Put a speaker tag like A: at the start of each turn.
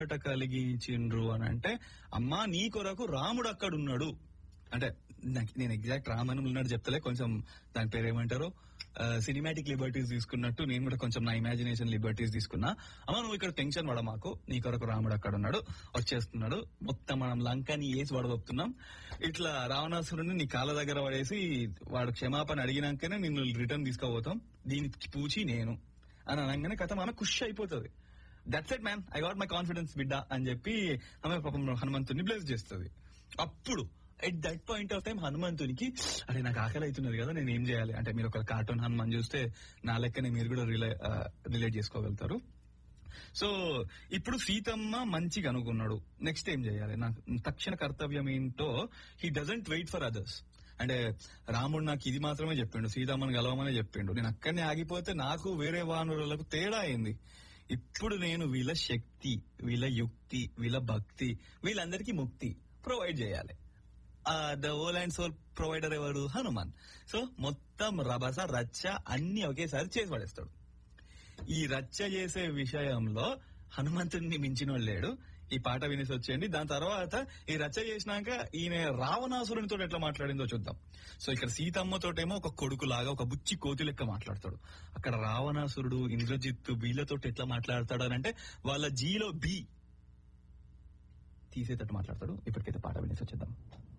A: ముచ్చట కలిగించిండ్రు అని అంటే అమ్మా నీ కొరకు రాముడు అక్కడ ఉన్నాడు అంటే నాకు- నేను ఎగ్జాక్ట్ రామని ఉన్నాడు చెప్తలే కొంచెం దాని పేరు ఏమంటారు సినిమాటిక్ లిబర్టీస్ తీసుకున్నట్టు నేను కూడా కొంచెం నా ఇమాజినేషన్ లిబర్టీస్ తీసుకున్నా అమ్మ నువ్వు ఇక్కడ టెన్షన్ పడ మాకు నీ కొరకు రాముడు అక్కడ ఉన్నాడు వచ్చేస్తున్నాడు మొత్తం మనం లంకని వేసి వడగొప్పుతున్నాం ఇట్లా రావణాసురుని నీ కాళ్ళ దగ్గర పడేసి వాడు క్షమాపణ అడిగినాకనే నిన్ను రిటర్న్ తీసుకోబోతాం దీనికి పూచి నేను అని అనగానే కథ మన ఖుషి అయిపోతుంది that's it man I got my confidence బిడ్డ అని చెప్పి ఆమె పాపం హనుమంతుని బ్లెస్ చేస్తుంది అప్పుడు at that point of time హనుమంతునికి అరే నాకు ఆకలి అవుతున్నది కదా నేను ఏం చేయాలి అంటే మీరు ఒక కార్టూన్ హనుమాన్ చూస్తే నా లెక్కనే మీరు కూడా రిలే రిలేట్ చేసుకోగలుగుతారు సో ఇప్పుడు సీతమ్మ మంచిగా అనుకున్నాడు నెక్స్ట్ ఏం చేయాలి నాకు తక్షణ కర్తవ్యం ఏంటో he doesn't wait for others అంటే రాముడు నాకు ఇది మాత్రమే చెప్పిండు సీతమ్మని గెలవమని చెప్పిండు నేను అక్కడనే ఆగిపోతే నాకు వేరే వానరులకు తేడా అయింది ఇప్పుడు నేను వీళ్ళ శక్తి వీళ్ళ యుక్తి వీళ్ళ భక్తి వీళ్ళందరికీ ముక్తి ప్రొవైడ్ చేయాలి the whole and sole provider ఎవరు హనుమాన్ సో మొత్తం రభస రచ్చ అన్ని ఒకేసారి చేసి పడేస్తాడు ఈ రచ్చ చేసే విషయంలో హనుమంతుడిని మించిన లేడు ఈ పాట వినేసి వచ్చేయండి దాని తర్వాత ఈ రచ్చ చేసినాక ఈయన రావణాసురునితో ఎట్లా మాట్లాడిందో చూద్దాం సో ఇక్కడ సీతమ్మతోటేమో ఒక కొడుకు లాగా ఒక బుచ్చి కోతి లెక్క మాట్లాడతాడు అక్కడ రావణాసురుడు ఇంద్రజిత్తు వీళ్ళతో ఎట్లా మాట్లాడతాడు అని అంటే వాళ్ళ జీలో బి తీసేటట్టు మాట్లాడతాడు ఇప్పటికైతే పాట వినేసి వచ్చేద్దాం